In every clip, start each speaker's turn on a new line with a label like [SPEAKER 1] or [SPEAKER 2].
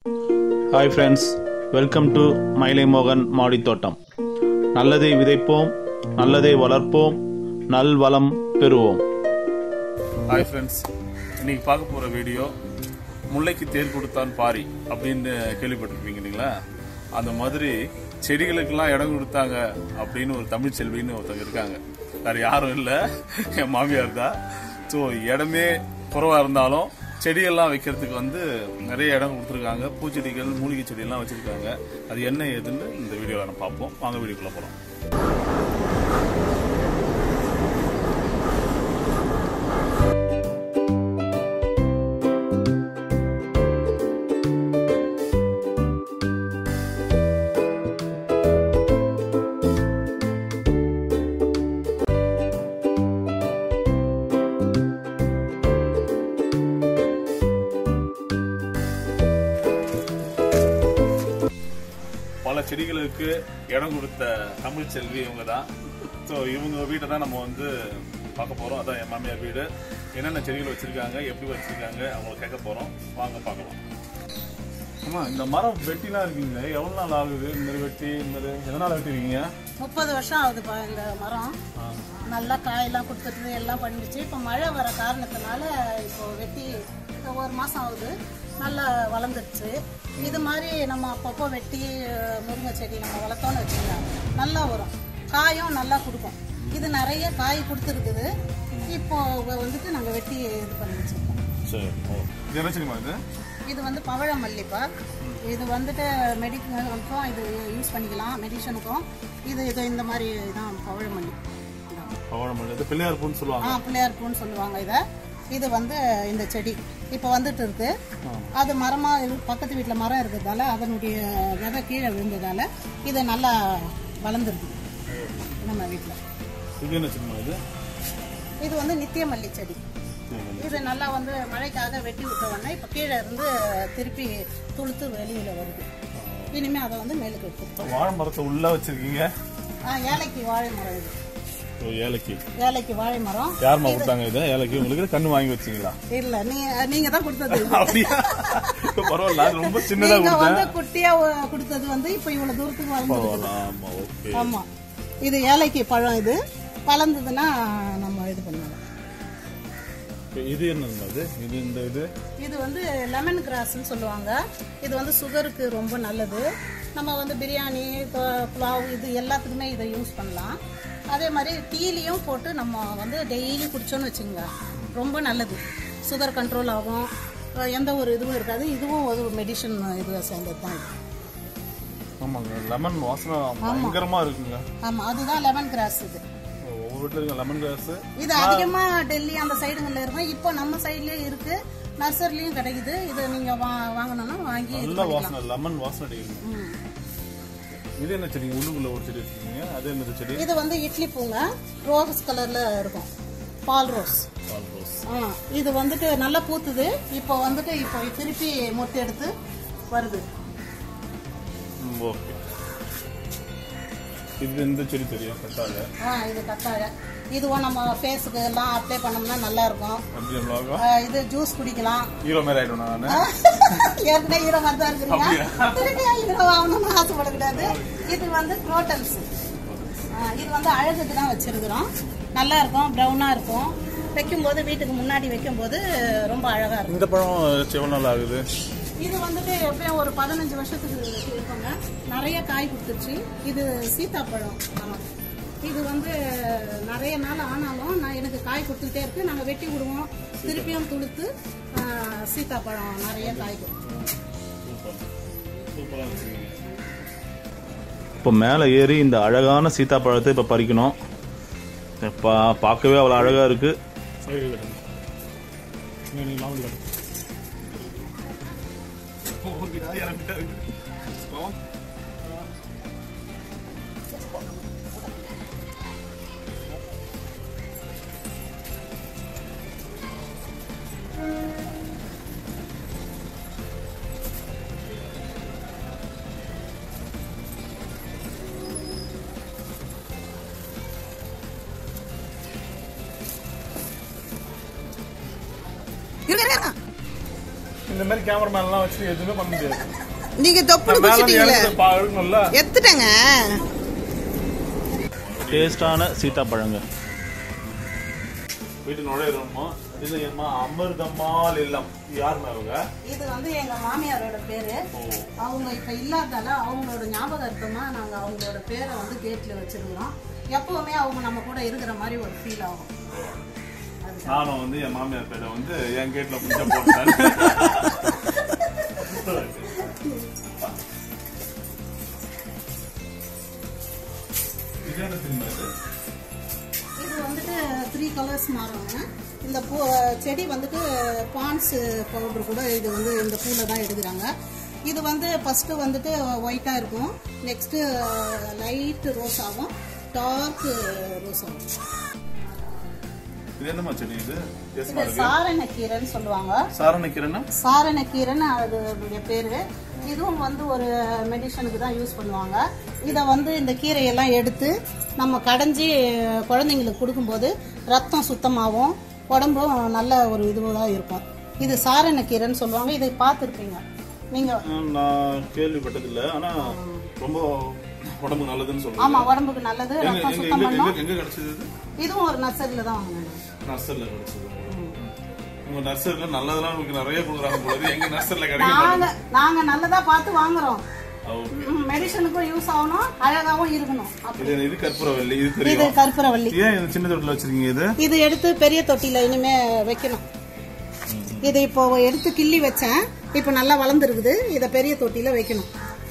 [SPEAKER 1] Hi friends welcome to மயிலை மோகன் மாடி தோட்டம் நல்லதை விதைப்போம் நல்லதை வளர்ப்போம் நல்வளம் பெறுவோம்
[SPEAKER 2] ஹாய் ஃப்ரெண்ட்ஸ் இன்னைக்கு பார்க்க போகிற வீடியோ முல்லைக்கு தேர் கொடுத்தான் பாரி அப்படின்னு கேள்விப்பட்டிருப்பீங்க இல்லைங்களா அந்த மாதிரி செடிகளுக்கெல்லாம் இடம் கொடுத்தாங்க அப்படின்னு ஒரு தமிழ் செல்வின்னு ஒருத்தங்க இருக்காங்க வேற யாரும் இல்லை என் மாமியார் தான் ஸோ இடமே குறைவா இருந்தாலும் செடியெல்லாம் வைக்கிறதுக்கு வந்து நிறைய இடம் கொடுத்துருக்காங்க பூச்செடிகள் மூலிகை செடியெல்லாம் வச்சிருக்காங்க அது என்ன ஏதுன்னு இந்த வீடியோவில் நம்ம பார்ப்போம் வாங்க வீடியோக்குள்ள போகிறோம் பல செடிகளுக்கு இடம் கொடுத்த தமிழ் செல்வி இவங்க தான் ஸோ இவங்க வீட்டை தான் நம்ம வந்து பார்க்க போறோம் அதான் என் மாமியார் வீடு என்னென்ன செடிகள் வச்சிருக்காங்க எப்படி வச்சிருக்காங்க அவங்கள கேட்க போறோம் வாங்க பார்க்கலாம் ஆமா இந்த மரம் வெட்டிலாம் இருக்கீங்க எவ்வளவு நாள் ஆகுது இந்த மாதிரி வெட்டி இந்த மாதிரி எதனால வெட்டிருக்கீங்க
[SPEAKER 3] முப்பது வருஷம் ஆகுதுப்பா இந்த மரம் நல்லா காயெல்லாம் கொடுத்துட்டு எல்லாம் பண்ணிடுச்சு இப்போ மழை வர காரணத்தினால இப்போ வெட்டி ஒரு மாதம் ஆகுது நல்லா வளர்ந்துருச்சு இது மாதிரி நம்ம அப்பப்போ வெட்டி அஹ், முருங்கை செடி நம்ம வளர்த்தோம்னு வச்சுக்கலாம் நல்லா வரும் காயும் நல்லா கொடுக்கும் இது நிறைய காய் கொடுத்துருக்குது இப்போ வந்துட்டு நாங்கள் வெட்டி இது பண்ணி வச்சுருக்கோம்
[SPEAKER 2] சரி ஓ இது என்ன செடிமா இது
[SPEAKER 3] இது வந்து பவழ மல்லிப்பா இது வந்துட்டு மெடிக்கலுக்கும் இது யூஸ் பண்ணிக்கலாம் மெடிசனுக்கும் இது இது இந்த மாதிரி தான் பவழ மல்லி இதான்.
[SPEAKER 2] பவழம் இது பிள்ளையார் பூன்னு சொல்லுவாங்க
[SPEAKER 3] ஆ பிள்ளையார் பூன்னு சொல்லுவாங்க இதை இது வந்து இந்த செடி இப்போ வந்துட்டு இருக்கு அது மரமா இரு- பக்கத்து வீட்டில் மரம் இருக்கிறதால அதனுடைய விதை கீழே விழுந்ததால இது நல்லா வளர்ந்துருக்கு நம்ம வீட்டில்
[SPEAKER 2] இது என்ன செடிமா இது
[SPEAKER 3] இது வந்து நித்திய மல்லி செடி இது நல்லா வந்து மழைக்காக வெட்டி விட்ட உடனே இப்போ கீழே இருந்து திருப்பி துளுத்து வெளியில வருது இனிமே அதை வந்து மேலுக்கு எடுத்துருக்கோம்
[SPEAKER 2] வாழை மரத்தை உள்ள வச்சிருக்கீங்க
[SPEAKER 3] ஆ ஏலைக்கு வாழை மரம் இது
[SPEAKER 2] ஓ ஏலக்கி
[SPEAKER 3] ஏலைக்கு வாழை மரம்
[SPEAKER 2] யாரும்மா கொடுத்தாங்க இதை ஏலக்கி உங்களுக்கு கண்ணு வாங்கி வச்சீங்களா
[SPEAKER 3] இல்ல நீங்க நீங்க தான் கொடுத்தது இது.
[SPEAKER 2] அப்படியா பரவாயில்ல அது ரொம்ப சின்னதா
[SPEAKER 3] நீங்க
[SPEAKER 2] கொடுத்தேன்
[SPEAKER 3] வந்து குட்டியா ஒ- கொடுத்தது வந்து இப்ப இவ்வளவு தூரத்துக்கு வளர்ந்துருக்கு
[SPEAKER 2] ஆமா ஓகே
[SPEAKER 3] ஆமா இது ஏலைக்கு பழம் இது வளர்ந்ததுன்னா நம்ம இது பண்ணுவோம்
[SPEAKER 2] இது என்னங்க அது இது இந்த இது
[SPEAKER 3] இது வந்து லெமன் கிராஸ்ன்னு சொல்லுவாங்க இது வந்து சுகருக்கு ரொம்ப நல்லது நம்ம வந்து பிரியாணி ப- புலாவ் இது எல்லாத்துக்குமே இதை யூஸ் பண்ணலாம் அதே மாதிரி டீலையும் போட்டு நம்ம வந்து டெய்லி குடிச்சோன்னு வச்சுங்க ரொம்ப நல்லது சுகர் கண்ட்ரோல் ஆகும் அஹ் எந்த ஒரு இதுவும் இருக்காது இதுவும் ஒரு மெடிசன் இது சேர்ந்தது தான் இது
[SPEAKER 2] ஆமாங்க லெமன் வாசனை பயங்கரமா இருக்குங்க
[SPEAKER 3] ஆமாம் அதுதான் லெமன் கிராஸ் இது
[SPEAKER 2] ஒவ்வொரு வீட்டுல இருக்க லெமன் கிராஸ்
[SPEAKER 3] இது அதிகமா டெல்லி அந்த சைடுங்கள்ல இருக்கும் இப்போ நம்ம சைட்லயே இருக்கு நர்சரிலையும் கிடைக்குது இது நீங்க வா- வாங்கணும்னா வாங்கி இது
[SPEAKER 2] நல்ல வாசனை லெமன் வாசனை அடிக்குது
[SPEAKER 3] ம்.
[SPEAKER 2] இது என்ன செடி உள்ளுக்குள்ள ஒரு செடி வச்சிருக்கீங்க அது என்னது செடி
[SPEAKER 3] இது வந்து இட்லி பூங்க ரோஸ் கலர்ல இருக்கும் பால் ரோஸ்
[SPEAKER 2] பால் ரோஸ்
[SPEAKER 3] ஆ, இது வந்துட்டு நல்லா பூத்துது இப்போ வந்துட்டு இப்போ திருப்பி மொத்து எடுத்து வருது
[SPEAKER 2] ஓகே இது இந்த செடி தெரியும் கட்டாக
[SPEAKER 3] ஆ இது கத்தாழை இதுவும் நம்ம ஃபேஸுக்கு எல்லாம் அப்ளை பண்ணோம்னா நல்லா இருக்கும்
[SPEAKER 2] அப்படி எவ்வளோ
[SPEAKER 3] ஆ, இது ஜூஸ் குடிக்கலாம்
[SPEAKER 2] ஹீரோ மாதிரி ஆயிடும் நான்
[SPEAKER 3] ஏற்கனவே ஈர மாதிரி தான் இருக்கிறீங்க திருப்பி ஈர வாங்கணும்னு ஆசைப்படக்கூடாது இது வந்து குரோட்டல்ஸ் இது வந்து அழகுக்கு தான் வச்சிருக்கிறோம் நல்லா இருக்கும் ப்ரௌனா இருக்கும் வைக்கும்போது வீட்டுக்கு முன்னாடி வைக்கும்போது ரொம்ப அழகா இருக்கும்
[SPEAKER 2] இந்த பழம் எவ்வளோ நாள் ஆகுது
[SPEAKER 3] இது வந்துட்டு எப்படியும் ஒரு பதினஞ்சு வருஷத்துக்கு இருக்குங்க நிறைய காய் கொடுத்துருச்சு இது சீத்தாப்பழம் மரம் இது வந்து நிறைய நாள் ஆனாலும் நான் எனக்கு காய் கொடுத்துக்கிட்டே இருக்கு நாங்கள் வெட்டி விடுவோம் திருப்பியும் துளுத்து ஆ, சீத்தாப்பழம் நிறைய காய் கொடுக்கும்
[SPEAKER 2] சூப்பர் சூப்பராக வச்சுருக்கீங்க
[SPEAKER 1] இப்போ மேலே ஏறி இந்த அழகான சீத்தாப்பழத்தை இப்போ பறிக்கணும் பா பார்க்கவே அவ்வளோ அழகாக இருக்குது
[SPEAKER 2] சரி கட்டுங்க நீங்கள் மாமூலி கட்டு ஓகேடா இறங்கிட்டா இந்த இந்த மாதிரி கேமராமேன் எல்லாம் வச்சு எதுவுமே பண்ண முடியாது
[SPEAKER 4] நீங்க தொப்புனு
[SPEAKER 2] மேல இருந்து
[SPEAKER 4] குச்சிட்டீங்களே
[SPEAKER 2] இறங்குறது பா- இருக்கணும்ல
[SPEAKER 4] எத்துட்டேங்க
[SPEAKER 1] டேஸ்டான சீத்தாப்பழங்க
[SPEAKER 2] வீட்டு நுழையிறோமோ இது ஏம்மா அமிர்தம்மாள் இல்லம் யாருமே அவங்க
[SPEAKER 3] இது வந்து எங்க மாமியாரோட பேரு அவங்க இப்ப இல்லாதால அவங்களோட ஞாபகார்த்தமா நாங்க அவங்களோட பேரை வந்து கேட்ல வச்சிருக்கிறோம் எப்பவுமே அவங்க நம்ம கூட இருக்கிற மாதிரி ஒரு ஃபீல் ஆகும்
[SPEAKER 2] நானும் வந்து என் மாமியார் பேரை வந்து என் கேட்ல கொஞ்சம் போட்டேன் இது என்ன தெரியுமா இது
[SPEAKER 3] இது வந்துட்டு த்ரீ கலர்ஸ் மாறுங்க இந்த பூ செடி வந்துட்டு பான்ஸ் பவுடர் கூட இது வந்து இந்த பூவில் தான் எடுக்கிறாங்க இது வந்து ஃபஸ்ட்டு வந்துட்டு ஒயிட்டாக இருக்கும் நெக்ஸ்ட்டு லைட் ரோஸ் ஆகும் டார்க் ரோஸ் ஆகும்
[SPEAKER 2] இது என்னம்மா செடி இது எஸ்
[SPEAKER 3] இது சாரணக்கீரைன்னு சொல்லுவாங்க
[SPEAKER 2] சாரணிக்கிறேன்னா
[SPEAKER 3] சாரணக்கீரைன்னு அது அதோடைய பேரு இதுவும் வந்து ஒரு மெடிசனுக்கு தான் யூஸ் பண்ணுவாங்க இதை வந்து இந்த கீரையெல்லாம் எடுத்து நம்ம கடைஞ்சி குழந்தைங்களுக்கு கொடுக்கும்போது ரத்தம் சுத்தமாகவும் உடம்பும் நல்ல ஒரு இதுவாக இருக்கும் இது சாரணக்கீரைன்னு சொல்லுவாங்க இதை பார்த்துருப்பீங்க நீங்கள்
[SPEAKER 2] நான் கேள்விப்பட்டதில்ல ஆனா ரொம்ப உடம்பு நல்லதுன்னு சொல்றேன்
[SPEAKER 3] ஆமாம் உடம்புக்கு நல்லது
[SPEAKER 2] எங்க
[SPEAKER 3] ரத்தம்
[SPEAKER 2] எங்க
[SPEAKER 3] சுத்தம்
[SPEAKER 2] எங்க
[SPEAKER 3] பண்ணும்
[SPEAKER 2] எங்க- எங்க கிடைச்சது இது
[SPEAKER 3] இதுவும் ஒரு நர்சரியில் தான் வாங்கினேன்
[SPEAKER 2] நர்சரில கிடைச்சது உங்க நர்சரில நல்லதெல்லாம் உங்களுக்கு நிறைய கொடுக்குறாங்க போது எங்க நர்சரில கிடைக்கும்
[SPEAKER 3] நாங்க நாங்க நல்லதா பார்த்து வாங்குறோம்
[SPEAKER 2] ஓகே
[SPEAKER 3] மெடிசனுக்கும் யூஸ் ஆகணும் அழகாவும் இருக்கணும் அப்படி
[SPEAKER 2] இது இது கற்பூரவல்லி இது
[SPEAKER 3] இது
[SPEAKER 2] தெரியும்
[SPEAKER 3] கற்பூரவள்ளி
[SPEAKER 2] ஏன் இந்த சின்ன தொட்டில வச்சிருக்கீங்க இது
[SPEAKER 3] இது எடுத்து பெரிய தொட்டில இனிமே வைக்கணும் இது இப்போ எடுத்து கிள்ளி வச்சேன் இப்போ நல்லா வளர்ந்துருக்குது இதை பெரிய தொட்டில வைக்கணும்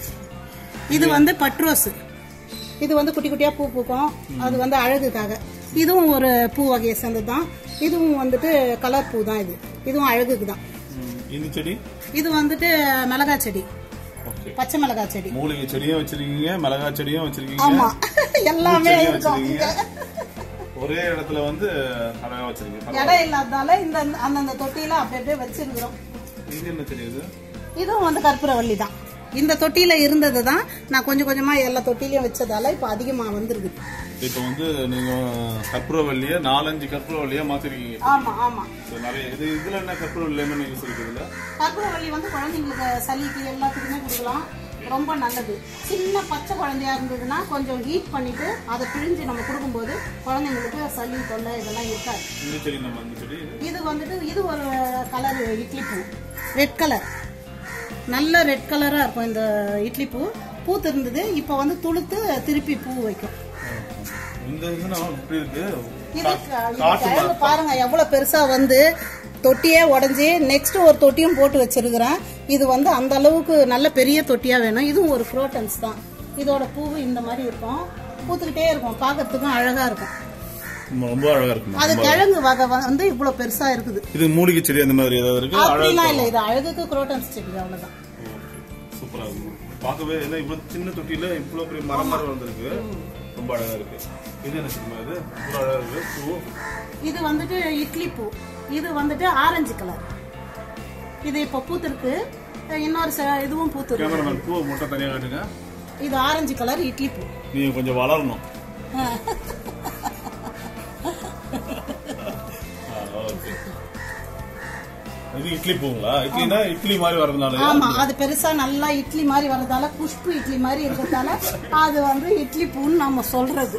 [SPEAKER 3] இது வந்து பட்ரோஸ் இது வந்து குட்டி குட்டியா பூ பூக்கும் அது வந்து அழகுக்காக இதுவும் ஒரு பூ வகையை சேர்ந்தது தான் இதுவும் வந்துட்டு கலர் பூ தான் இது இதுவும் அழகுக்கு தான்
[SPEAKER 2] ம், இந்த செடி
[SPEAKER 3] இது வந்துட்டு மிளகா செடி
[SPEAKER 2] ஓகே
[SPEAKER 3] பச்சை மிளகா செடி
[SPEAKER 2] மூலிகை செடியும் வச்சிருக்கீங்க மிளகா செடியும் வச்சிருக்கீங்க
[SPEAKER 3] ஆமா எல்லாமே
[SPEAKER 2] செடியும்
[SPEAKER 3] இருக்கும்
[SPEAKER 2] வச்சிருக்கீங்க ஒரே இடத்துல வந்து அழகா வச்சிருக்கீங்க
[SPEAKER 3] இடம் இல்லாததால இந்த அந்தந்த தொட்டியில அப்படி அப்படியே வச்சிருக்கிறோம்
[SPEAKER 2] இது என்ன செடி இது
[SPEAKER 3] இதுவும் வந்து கற்பூரவள்ளி தான் இந்த தொட்டியில இருந்தது தான் நான் கொஞ்சம் கொஞ்சமா எல்லா தொட்டிலையும் வச்சதால இப்போ அதிகமா வந்திருக்கு
[SPEAKER 2] இப்போ வந்து நீங்க கற்பூரவல்லிய நாலஞ்சு கற்பூரவல்லியா மாத்திருக்கீங்க
[SPEAKER 3] ஆமா ஆமா
[SPEAKER 2] So, நிறைய இது இதுல என்ன கற்பூரவல்லி என்ன யூஸ் இருக்குதுல்ல
[SPEAKER 3] கற்பூரவள்ளி வந்து குழந்தைங்களுக்கு சளிக்கு எல்லாத்துக்குமே கொடுக்கலாம் ரொம்ப நல்லது சின்ன பச்சை குழந்தையா இருந்ததுன்னா கொஞ்சம் ஹீட் பண்ணிட்டு அதை பிழிஞ்சு நம்ம கொடுக்கும்போது குழந்தைங்களுக்கு சளி தொல்லை இதெல்லாம் இருக்காது
[SPEAKER 2] இந்த செடி நம்ம இந்த செடி இது.
[SPEAKER 3] இது வந்துட்டு இது ஒரு கலர் இட்லி பூ ரெட் கலர் நல்ல ரெட் கலரா இருக்கும் இந்த இட்லி பூ பூத்து இருந்தது இப்போ வந்து துளுத்து திருப்பி பூ வைக்கும்
[SPEAKER 2] இந்த இது நம்ம இப்படி இருக்கு
[SPEAKER 3] இது
[SPEAKER 2] கா-
[SPEAKER 3] இது
[SPEAKER 2] காட்டு
[SPEAKER 3] கிழங்கு
[SPEAKER 2] மரம்.
[SPEAKER 3] பாருங்க எவ்வளவு பெருசா வந்து தொட்டியே உடைஞ்சு நெக்ஸ்ட் ஒரு தொட்டியும் போட்டு வச்சிருக்கிறேன் இது வந்து அந்த அளவுக்கு நல்ல பெரிய தொட்டியா வேணும் இதுவும் ஒரு குரோட்டன்ஸ் தான் இதோட பூவு இந்த மாதிரி இருக்கும் பூத்துக்கிட்டே இருக்கும் பார்க்கறதுக்கும் அழகா இருக்கும்
[SPEAKER 2] ரொம்ப அழகா இருக்கு
[SPEAKER 3] அது கிழங்கு வகை வந்து இவ்வளவு பெருசா இருக்குது
[SPEAKER 2] இது மூலிகை செடி அந்த மாதிரி ஏதாவது இருக்கு அழகா
[SPEAKER 3] அப்படிலாம் இல்ல இது அழகுக்கு குரோட்டன்ஸ் செடி அவ்வளவுதான்
[SPEAKER 2] சூப்பரா இருக்கு பார்க்கவே என்ன இவ்வளவு சின்ன தொட்டியில இவ்வளவு பெரிய மரம் மாதிரி வந்திருக்கு ரொம்ப அழகா இருக்கு இது என்ன தெரியுமா இது இவ்வளவு அழகா இருக்கு பூ
[SPEAKER 3] இது வந்துட்டு இட்லி பூ இது வந்துட்டு ஆரஞ்சு கலர் இது இப்போ பூத்திருக்கு இன்னொரு ச- இதுவும் பூத்திருக்கு
[SPEAKER 2] கேமராமேன் பூ மட்டும் தனியா காட்டுங்க
[SPEAKER 3] இது ஆரஞ்சு கலர் இட்லி பூ
[SPEAKER 2] நீங்க கொஞ்சம் வளரணும் ஆ, okay. இது இட்லி பூங்களா இட்லினா இட்லி மாதிரி வர்றதுனால
[SPEAKER 3] ஆமா அது பெருசா நல்லா இட்லி மாதிரி வர்றதால குஷ்பு இட்லி மாதிரி இருக்கிறதால அது வந்து இட்லி பூன்னு நம்ம சொல்றது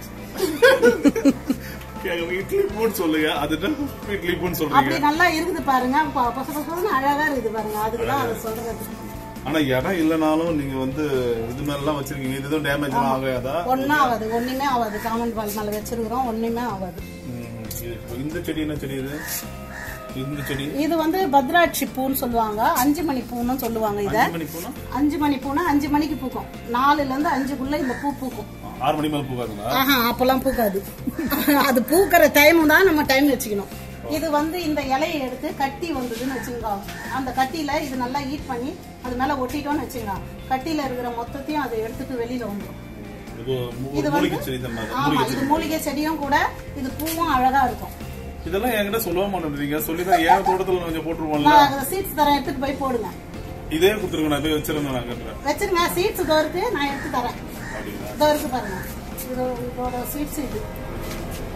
[SPEAKER 2] கேக்குது, இட்லி பூன்னு சொல்லுங்க அதுட்டு இட்லி பூன்னு சொல்றீங்க
[SPEAKER 3] அப்படி நல்லா இருக்குது பாருங்க ப- பச பசன்னு அழகா இருக்குது பாருங்க அதுக்குதான் அதை சொல்றது
[SPEAKER 2] ஆனா இடம் இல்லனாலும் நீங்க வந்து இது மாதிரிலாம் வச்சிருக்கீங்க இது எதுவும் டேமேஜ் எல்லாம் ஆகாதா
[SPEAKER 3] ஒன்னும் ஆகாது ஒண்ணுமே ஆகாது காமன் வால் மேல வச்சிருக்கிறோம் ஒண்ணுமே ஆகாது
[SPEAKER 2] ம், இது- இப்போ இந்த செடி என்ன செடி இது இந்த செடி
[SPEAKER 3] இது வந்து பத்ராட்சி பூன்னு சொல்லுவாங்க அஞ்சு மணி பூன்னு சொல்லுவாங்க இத
[SPEAKER 2] அஞ்சு மணி பூனா
[SPEAKER 3] அஞ்சு மணி பூனா அஞ்சு மணிக்கு பூக்கும் நாலுல இருந்து அஞ்சுக்குள்ள இந்த பூ பூக்கும்
[SPEAKER 2] ஆறு மணி மேல பூக்காதுங்களா
[SPEAKER 3] ஆஹா அப்பெல்லாம் பூக்காது அது பூக்கிற டைம் தான் நம்ம டைம் வச்சுக்கணும் இது வந்து இந்த இலையை எடுத்து கட்டி வந்ததுன்னு வச்சுக்கோ அந்த கட்டியில இது நல்லா ஹீட் பண்ணி அது மேல ஒட்டிட்டோம்னு வச்சுங்க கட்டியில இருக்கிற மொத்தத்தையும் அதை எடுத்துட்டு வெளியில வந்துடும்
[SPEAKER 2] இது மூ-
[SPEAKER 3] இது
[SPEAKER 2] மூலிகை
[SPEAKER 3] வந்து
[SPEAKER 2] செடி தான் மாதிரி.
[SPEAKER 3] ஆமா இது மூலிகை செடியும் கூட இது பூவும் அழகா இருக்கும்
[SPEAKER 2] இதெல்லாம் என்கிட்ட சொல்லவே மாட்டேன்றீங்க சொல்லிதான் ஏன் தோட்டத்துல கொஞ்சம் போட்டுருவோம்ல
[SPEAKER 3] நான் சீட்ஸ் தரேன் எடுத்துட்டு போய் போடுங்க
[SPEAKER 2] இதே கொடுத்துருங்க நான் போய் வச்சிருந்தேன் நான் கட்டுறேன்
[SPEAKER 3] வச்சிருங்க சீட்ஸ் இதோ இருக்கு நான் எடுத்து தரேன்
[SPEAKER 2] அப்படிங்களா
[SPEAKER 3] இதோ இருக்கு பாருங்க இது இதோட சீட்ஸ் இது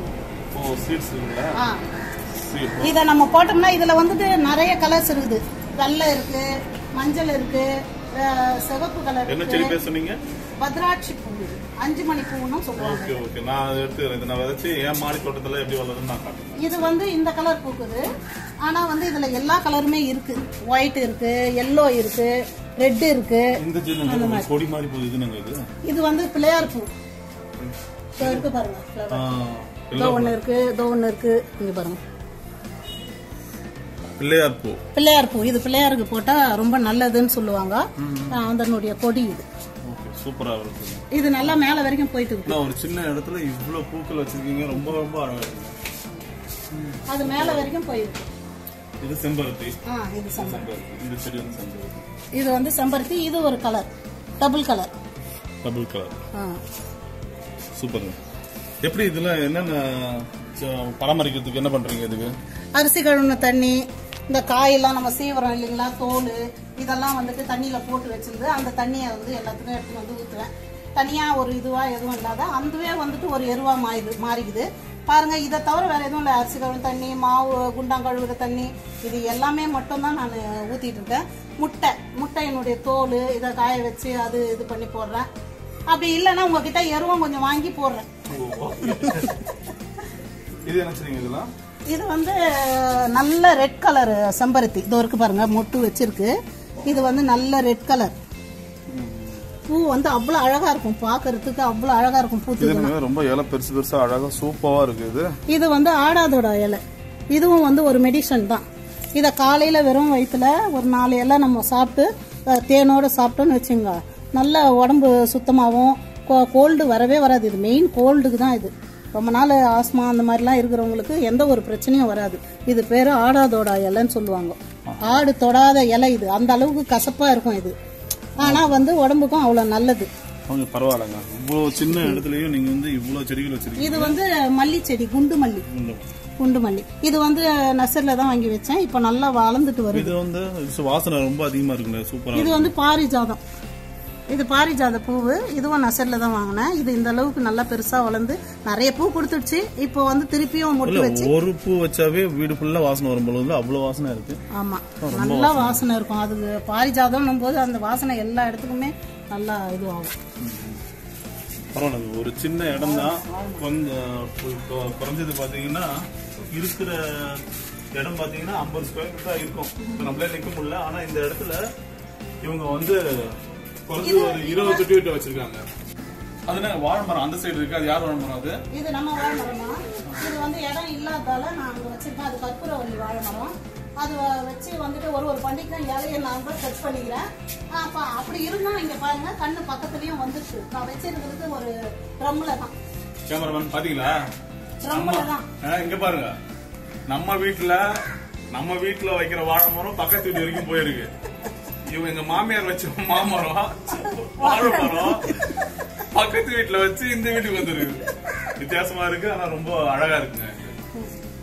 [SPEAKER 2] ஓ சீட்ஸ் இருக்குங்களா
[SPEAKER 3] ஆ
[SPEAKER 2] சீட்
[SPEAKER 3] இத நம்ம போட்டோம்னா இதுல வந்துட்டு நிறைய கலர்ஸ் இருக்குது வெள்ளை இருக்கு மஞ்சள் இருக்கு அஹ், சிவப்பு கலர்
[SPEAKER 2] என்ன
[SPEAKER 3] இருக்கு
[SPEAKER 2] செடி பேர் சொன்னீங்க
[SPEAKER 3] பத்ராட்சி பூ இது. அஞ்சு மணி பூன்னு சொல்லுவாங்க
[SPEAKER 2] ஓகே ஓகே நான் அதை எடுத்துக்கிறேன் இதை நான் விதைச்சு என் மாடி தோட்டத்துல எப்படி வளருதுன்னு நான் காட்டுறேன்
[SPEAKER 3] இது வந்து இந்த கலர் பூக்குது ஆனா வந்து இதுல எல்லா கலருமே இருக்கு ஒயிட் இருக்கு எல்லோ இருக்கு ரெட் இருக்கு
[SPEAKER 2] இந்த செடி கொடி மாதிரி போகுது இது நாங்க இது
[SPEAKER 3] இது வந்து பிள்ளையார் பூ இதோ இருக்கு பாருங்க flower.
[SPEAKER 2] ஆ,
[SPEAKER 3] இதோ ஒண்ணு இருக்கு இதோ ஒண்ணு இருக்கு இங்க பாருங்க
[SPEAKER 2] பிள்ளையார் பூ
[SPEAKER 3] பிள்ளையார் பூ இது பிள்ளையாருக்கு போட்டா ரொம்ப நல்லதுன்னு சொல்லுவாங்க ஆஹ் அதனுடைய கொடி இது
[SPEAKER 2] ஓகே சூப்பரா இருக்கு
[SPEAKER 3] இது நல்லா மேல வரைக்கும் போயிட்டு இருக்கு
[SPEAKER 2] நான் ஒரு சின்ன இடத்துல இவ்வளவு பூக்கள் வச்சிருக்கீங்க ரொம்ப ரொம்ப அழகா இருக்கு
[SPEAKER 3] அது மேல வரைக்கும் போயிருக்கு
[SPEAKER 2] இது செம்பருத்தி
[SPEAKER 3] ஆ இது செம்பருத்தி
[SPEAKER 2] செம்பருத்தி இந்த செடி வந்து செம்பருத்தி
[SPEAKER 3] இது வந்து செம்பருத்தி இது ஒரு colour double colour
[SPEAKER 2] double colour
[SPEAKER 3] ஆ
[SPEAKER 2] சூப்பருங்க எப்படி இதுல என்னென்ன ச- பராமரிக்கிறதுக்கு என்ன பண்றீங்க இதுக்கு
[SPEAKER 3] அரிசி கழுவுன தண்ணி இந்த காயெல்லாம் நம்ம சீவுறோம் இல்லைங்களா தோல் இதெல்லாம் வந்துட்டு தண்ணியில போட்டு வச்சிருந்து அந்த தண்ணியை வந்து எல்லாத்துக்கும் எடுத்து வந்து ஊற்றுவேன் தனியா ஒரு இதுவா எதுவும் இல்லாத அதுவே வந்துட்டு ஒரு எருவா மாறிது மாறிக்குது பாருங்க இதை தவிர வேற எதுவும் இல்லை அரிசி கழுவுன தண்ணி மாவு குண்டாங்கழுவுற தண்ணி இது எல்லாமே மட்டும்தான் நான் ஊத்திட்டு இருக்கேன் முட்டை முட்டையினுடைய தோல் இதை காய வச்சு அது இது பண்ணி போடுறேன் அப்படி இல்லைன்னா உங்ககிட்ட எருவம் கொஞ்சம் வாங்கி போடுறேன்
[SPEAKER 2] இது என்ன செய்றீங்க இதெல்லாம்
[SPEAKER 3] இது வந்து நல்ல ரெட் கலர் செம்பருத்தி இதோ இருக்கு பாருங்க மொட்டு வச்சிருக்கு இது வந்து நல்ல ரெட் கலர் பூ வந்து அவ்வளவு அழகா இருக்கும் பாக்குறதுக்கு அவ்வளவு அழகா இருக்கும் பூத்து
[SPEAKER 2] இது என்னங்க ரொம்ப இலை பெருசு பெருசா அழகா சூப்பரா இருக்கு இது
[SPEAKER 3] இது வந்து ஆடாதோட இலை இதுவும் வந்து ஒரு மெடிசன் தான் இதை காலையில வெறும் வயிற்றுல ஒரு நாலு இலை நம்ம சாப்பிட்டு அஹ், தேனோட சாப்பிட்டோம்னு வச்சுங்க நல்ல உடம்பு சுத்தமாகவும் கோல்டு வரவே வராது இது மெயின் கோல்டுக்கு தான் இது ரொம்ப நாள் ஆஸ்மா அந்த மாதிரிலாம் இருக்கிறவங்களுக்கு எந்த ஒரு பிரச்சனையும் வராது இது பேர் ஆடாதோட இலைன்னு சொல்லுவாங்க ஆடு தொடாத இலை இது அந்த அளவுக்கு கசப்பா இருக்கும் இது ஆனா வந்து உடம்புக்கும் அவ்வளவு நல்லது
[SPEAKER 2] அவங்க பரவாயில்லைங்க இவ்வளவு சின்ன இடத்துலயும் நீங்க வந்து இவ்வளவு செடிகள் வச்சிருக்கீங்க
[SPEAKER 3] இது வந்து மல்லி செடி குண்டு மல்லி குண்டு மல்லி இது வந்து நர்சரில தான் வாங்கி வச்சேன் இப்போ நல்லா வளர்ந்துட்டு வருது
[SPEAKER 2] இது வந்து சு- வாசனை ரொம்ப அதிகமா இருக்குங்க சூப்பரா
[SPEAKER 3] இது வந்து பாரிஜாதம் இது பாரிஜாத பூவு இதுவும் நர்சரில தான் வாங்கினேன் இது இந்த அளவுக்கு நல்லா பெருசா வளர்ந்து நிறைய பூ கொடுத்துடுச்சு இப்போ வந்து திருப்பியும் மொட்டு வச்சு
[SPEAKER 2] இல்ல ஒரு பூ வச்சாவே வீடு ஃபுல்லா வாசனை வரும் பொழுது அவ்வளவு வாசனை இருக்கு
[SPEAKER 3] ஆமா நல்லா வாசனை இருக்கும் அது பாரிஜாதம் போது அந்த வாசனை எல்லா இடத்துக்குமே நல்லா இதுவாகும்
[SPEAKER 2] பரவாயில்ல ஒரு சின்ன இடம் தான் கொஞ்சம் கு- கு- குறைஞ்சது பாத்தீங்கன்னா இருக்கிற இடம் பாத்தீங்கன்னா ஐம்பது ஸ்கொயர் ஃபீட் தான் இருக்கும் இப்ப நம்மளே நிக்க முடியல ஆனா இந்த இடத்துல இவங்க வந்து குறைஞ்சது ஒரு இருபது தொட்டி விட்டு வச்சிருக்காங்க அது என்ன வாழை மரம் அந்த சைடு இருக்கு அது யார் வாழை மரம் அது
[SPEAKER 3] இது நம்ம வாழை மரம் தான் இது வந்து இடம் இல்லாதால நான் அங்க வச்சிருக்கேன் அது கற்பூரவல்லி வாழை மரம் அது வ- வச்சு வந்துட்டு ஒரு ஒரு பண்டிகை இலையை நான் தான் டச் பண்ணிக்கிறேன் ஆ, அப்ப அப்படி இருந்தா இங்க பாருங்க கண்ணு பக்கத்துலயும் வந்துச்சு நான் வச்சிருக்கிறது ஒரு ட்ரம்ல தான்
[SPEAKER 2] கேமராமேன் பாத்தீங்களா
[SPEAKER 3] ட்ரம்ல தான்
[SPEAKER 2] ஆ, இங்க பாருங்க நம்ம வீட்டுல நம்ம வீட்டுல வைக்கிற வாழை மரம் பக்கத்து வீட்டு வரைக்கும் போயிருக்கு இவங்க எங்க மாமியார் வச்ச மாமரம் வாழை மரம் பக்கத்து வீட்டுல வச்சு இந்த வீட்டுக்கு வந்துருக்கு வித்தியாசமா இருக்கு ஆனா ரொம்ப அழகா இருக்குங்க இது.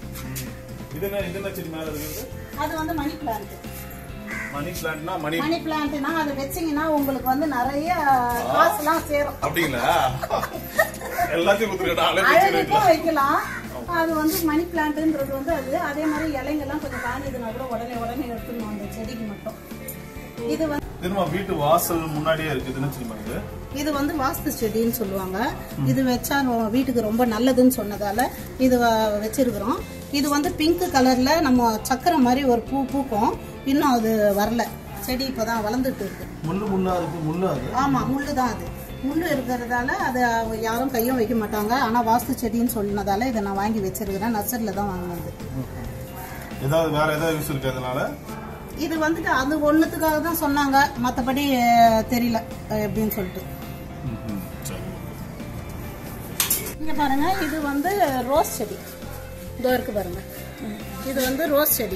[SPEAKER 2] இது என்ன இது என்ன செடி மேல இருக்குது
[SPEAKER 3] அது வந்து மணி பிளான்ட்
[SPEAKER 2] மணி பிளான்ட்னா மணி
[SPEAKER 3] மணி பிளான்ட்னா அது வச்சீங்கன்னா உங்களுக்கு வந்து நிறைய காசுலாம் சேரும்
[SPEAKER 2] அப்படிங்களா எல்லாத்தையும் கொடுத்துருக்கா
[SPEAKER 3] அழகுக்கும் வைக்கலாம் அது வந்து மணி பிளான்ட்ன்றது வந்து அது அதே மாதிரி இலைங்கெல்லாம் கொஞ்சம் காஞ்சதுன்னா கூட உடனே உடனே எடுத்துடணும் அந்த செடிக்கு மட்டும் இது வந்து
[SPEAKER 2] திரும்ப வீட்டு வாசல் முன்னாடியே இருக்கு இது என்ன செடி இது
[SPEAKER 3] இது வந்து வாஸ்து செடின்னு சொல்லுவாங்க இது வச்சா நம்ம வீட்டுக்கு ரொம்ப நல்லதுன்னு சொன்னதால இது வ- வச்சிருக்கிறோம் இது வந்து பிங்க் கலர்ல நம்ம சக்கரை மாதிரி ஒரு பூ பூக்கும் இன்னும் அது வரல செடி இப்பதான் வளர்ந்துட்டு இருக்கு
[SPEAKER 2] முள்ளு முள்ளா இருக்கு முள்ளு அது
[SPEAKER 3] ஆமா முள்ளு தான் அது முள்ளு இருக்கிறதால அது யாரும் கையும் வைக்க மாட்டாங்க ஆனா வாஸ்து செடின்னு சொன்னதால இதை நான் வாங்கி வச்சிருக்கிறேன் நர்சரியில தான் வாங்கினது
[SPEAKER 2] ஏதாவது வேற ஏதாவது யூஸ் இருக்கு அதனால
[SPEAKER 3] இது வந்துட்டு அது ஒண்ணுத்துக்காக தான் சொன்னாங்க மத்தபடி தெரியல அஹ், எப்படின்னு சொல்லிட்டு இங்க பாருங்க இது வந்து ரோஸ் செடி இதோ இருக்கு பாருங்க ம். இது வந்து ரோஸ் செடி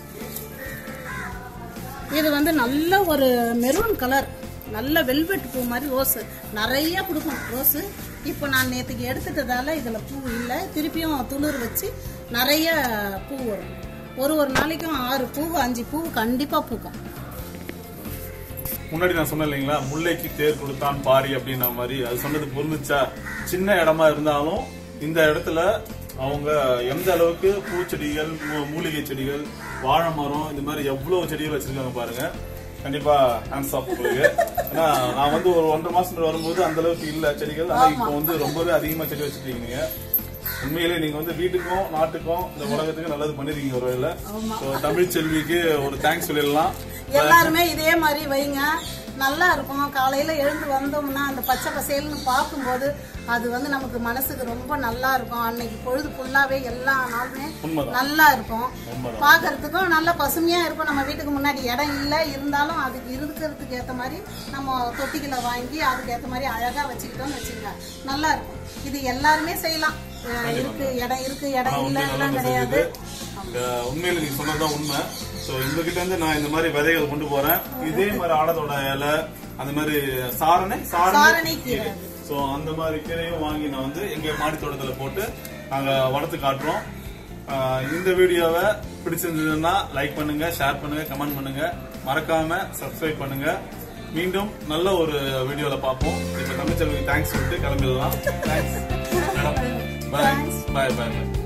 [SPEAKER 3] இது வந்து நல்ல ஒரு மெரூன் கலர் நல்ல வெல்வெட் பூ மாதிரி ரோஸ் நிறைய கொடுக்கும் ரோஸ் இப்போ நான் நேற்றுக்கு எடுத்துட்டதால இதில் பூ இல்லை திருப்பியும் துளிர் வச்சு நிறைய பூ வரும் ஒரு ஒரு நாளைக்கும் ஆறு பூ அஞ்சு பூ கண்டிப்பாக பூக்கும்
[SPEAKER 2] முன்னாடி நான் சொன்னேன் இல்லைங்களா முல்லைக்கு தேர் கொடுத்தான் பாரி அப்படின்ன மாதிரி அது சொன்னது புரிஞ்சுச்சா சின்ன இடமா இருந்தாலும் இந்த இடத்துல அவங்க எந்த அளவுக்கு பூச்செடிகள் மூ- மூலிகை செடிகள் வாழை மரம் இந்த மாதிரி எவ்வளவு செடிகள் வச்சிருக்காங்க பாருங்க கண்டிப்பா ஹேண்ட்ஸ் ஆஃப் உங்களுக்கு ஏன்னா நான் வந்து ஒரு ஒன்றரை மாசம் வரும்போது அந்த அளவுக்கு இல்ல செடிகள் ஆனா இப்போ வந்து ரொம்பவே அதிகமா செடி வச்சிருக்கீங்க நீங்க உண்மையிலே நீங்க வந்து வீட்டுக்கும் நாட்டுக்கும் இந்த உலகத்துக்கும் நல்லது பண்ணிருக்கீங்க ஒரு வேலை So, தமிழ் செல்விக்கு ஒரு தேங்க்ஸ் சொல்லிடலாம்
[SPEAKER 3] எல்லாருமே இதே மாதிரி வைங்க நல்லா இருக்கும் காலையில எழுந்து வந்தோம்னா அந்த பச்சை பசேல்னு பார்க்கும்போது அது வந்து நமக்கு மனசுக்கு ரொம்ப நல்லா இருக்கும் அன்னைக்கு பொழுது ஃபுல்லாவே எல்லா நாளுமே
[SPEAKER 2] உண்மைதான்.
[SPEAKER 3] நல்லா இருக்கும் பார்க்கறதுக்கும் நல்லா பசுமையா இருக்கும் நம்ம வீட்டுக்கு முன்னாடி இடம் இல்லை இருந்தாலும் அதுக்கு இருக்கிறதுக்கு ஏத்த மாதிரி நம்ம தொட்டிகளை வாங்கி அதுக்கு ஏத்த மாதிரி அழகா வச்சுக்கிட்டோம்னு வச்சுங்க நல்லா இருக்கும் இது எல்லாருமே செய்யலாம் அஹ் இருக்கு இடம் இருக்கு இடம்
[SPEAKER 2] ஆனா,
[SPEAKER 3] இல்லை
[SPEAKER 2] உண்மையில
[SPEAKER 3] எல்லாம்
[SPEAKER 2] நல்ல
[SPEAKER 3] கிடையாது
[SPEAKER 2] message இது. இந்த உண்மையில நீங்க சொன்னதுதான் உண்மை சோ இந்த கிட்ட இருந்து நான் இந்த மாதிரி விதைகள் கொண்டு போறேன் இதே மாதிரி ஆடத்தோட இலை அந்த மாதிரி சாரணை
[SPEAKER 3] சாரணை கீரை.
[SPEAKER 2] சோ அந்த மாதிரி கீரையும் வாங்கி நான் வந்து எங்க மாடி தோட்டத்துல போட்டு நாங்க வளர்த்து காட்டுறோம் ஆஹ் இந்த வீடியோவை பிடிச்சிருந்ததுன்னா லைக் பண்ணுங்க ஷேர் பண்ணுங்க கமெண்ட் பண்ணுங்க மறக்காம சப்ஸ்கிரைப் பண்ணுங்க மீண்டும் நல்ல ஒரு வீடியோல பார்ப்போம் இப்ப தமிழ்ச்செல்வி தேங்க்ஸ் சொல்லிட்டு கிளம்பிடலாம் தேங்க்ஸ் பாய் பாய் பாய்